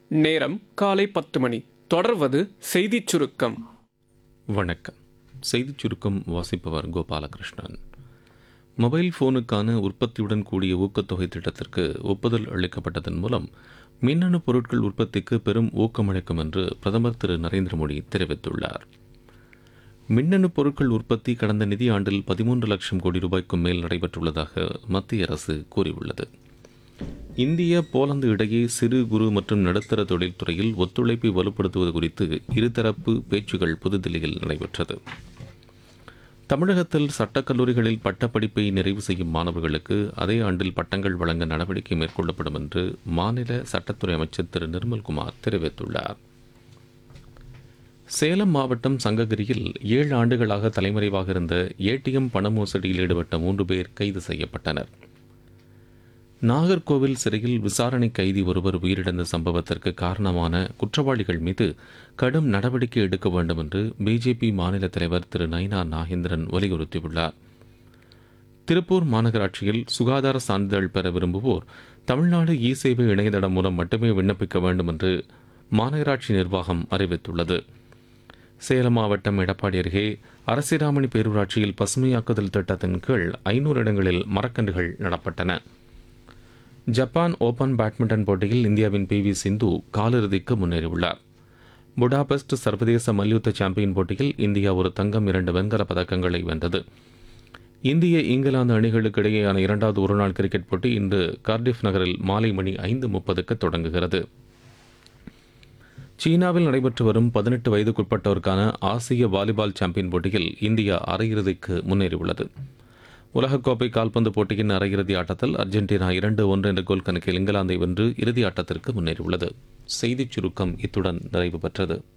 நேரம் காலை பத்து மணி தொடர்வது செய்திச் சுருக்கம் வணக்கம் செய்திச் சுருக்கம் வாசிப்பவர் கோபாலகிருஷ்ணன் மொபைல் போனுக்கான உற்பத்தியுடன் கூடிய ஊக்கத்தொகை திட்டத்திற்கு ஒப்புதல் அளிக்கப்பட்டதன் மூலம் மின்னணு பொருட்கள் உற்பத்திக்கு பெரும் ஊக்கமளிக்கும் என்று பிரதமர் திரு நரேந்திர மோடி தெரிவித்துள்ளார் மின்னணு பொருட்கள் உற்பத்தி கடந்த நிதியாண்டில் பதிமூன்று லட்சம் கோடி ரூபாய்க்கும் மேல் நடைபெற்றுள்ளதாக மத்திய அரசு கூறியுள்ளது இந்திய போலந்து இடையே சிறு குறு மற்றும் நடுத்தர தொழில்துறையில் ஒத்துழைப்பை வலுப்படுத்துவது குறித்து இருதரப்பு பேச்சுகள் புதுதில்லியில் நடைபெற்றது தமிழகத்தில் சட்டக்கல்லூரிகளில் பட்டப்படிப்பை நிறைவு செய்யும் மாணவர்களுக்கு அதே ஆண்டில் பட்டங்கள் வழங்க நடவடிக்கை மேற்கொள்ளப்படும் என்று மாநில சட்டத்துறை அமைச்சர் திரு நிர்மல்குமார் தெரிவித்துள்ளார் சேலம் மாவட்டம் சங்ககிரியில் ஏழு ஆண்டுகளாக தலைமறைவாக இருந்த ஏடிஎம் பண மோசடியில் ஈடுபட்ட மூன்று பேர் கைது செய்யப்பட்டனர் நாகர்கோவில் சிறையில் விசாரணை கைதி ஒருவர் உயிரிழந்த சம்பவத்திற்கு காரணமான குற்றவாளிகள் மீது கடும் நடவடிக்கை எடுக்க வேண்டும் என்று பிஜேபி மாநில தலைவர் திரு நைனா நாகேந்திரன் வலியுறுத்தியுள்ளார் திருப்பூர் மாநகராட்சியில் சுகாதார சான்றிதழ் பெற விரும்புவோர் தமிழ்நாடு இ சேவை இணையதளம் மூலம் மட்டுமே விண்ணப்பிக்க வேண்டும் என்று மாநகராட்சி நிர்வாகம் அறிவித்துள்ளது சேலம் மாவட்டம் எடப்பாடி அருகே அரசிராமணி பேரூராட்சியில் பசுமையாக்குதல் திட்டத்தின் கீழ் ஐநூறு இடங்களில் மரக்கன்றுகள் நடப்பட்டன ஜப்பான் ஓபன் பேட்மிண்டன் போட்டியில் இந்தியாவின் பி வி சிந்து காலிறுதிக்கு முன்னேறியுள்ளார் புடாபெஸ்ட் சர்வதேச மல்யுத்த சாம்பியன் போட்டியில் இந்தியா ஒரு தங்கம் இரண்டு வெண்கலப் பதக்கங்களை வென்றது இந்திய இங்கிலாந்து அணிகளுக்கு இடையேயான இரண்டாவது ஒருநாள் கிரிக்கெட் போட்டி இன்று கார்டிஃப் நகரில் மாலை மணி ஐந்து முப்பதுக்கு தொடங்குகிறது சீனாவில் நடைபெற்று வரும் பதினெட்டு வயதுக்குட்பட்டோருக்கான ஆசிய வாலிபால் சாம்பியன் போட்டியில் இந்தியா அரையிறுதிக்கு முன்னேறியுள்ளது உலகக்கோப்பை கால்பந்து போட்டியின் அரையிறுதி ஆட்டத்தில் அர்ஜென்டினா இரண்டு ஒன்று என்ற கோல் கணக்கில் இங்கிலாந்தை வென்று இறுதி ஆட்டத்திற்கு முன்னேறியுள்ளது செய்திச் சுருக்கம் இத்துடன் நிறைவு பெற்றது